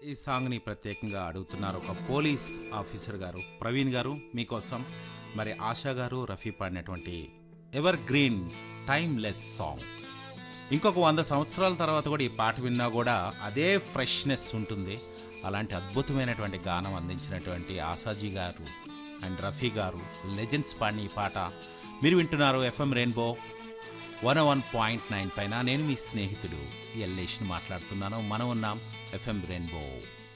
ఈ సాంగ్ని ప్రత్యేకంగా అడుగుతున్నారు ఒక పోలీస్ ఆఫీసర్ గారు ప్రవీణ్ గారు మీకోసం మరి ఆశా గారు రఫీ పాడినటువంటి ఎవర్ గ్రీన్ టైమ్లెస్ సాంగ్ ఇంకొక వంద సంవత్సరాల తర్వాత కూడా ఈ పాట విన్నా కూడా అదే ఫ్రెష్నెస్ ఉంటుంది అలాంటి అద్భుతమైనటువంటి గానం అందించినటువంటి ఆసాజీ గారు అండ్ రఫీ గారు లెజెండ్స్ పాడిన ఈ పాట మీరు వింటున్నారు FM Rainbow one one point nine పైన నేను మీ స్నేహితుడు ఎల్లేష్ని మాట్లాడుతున్నాను మనం ఉన్నాం ఎఫ్ఎం రెయిన్బో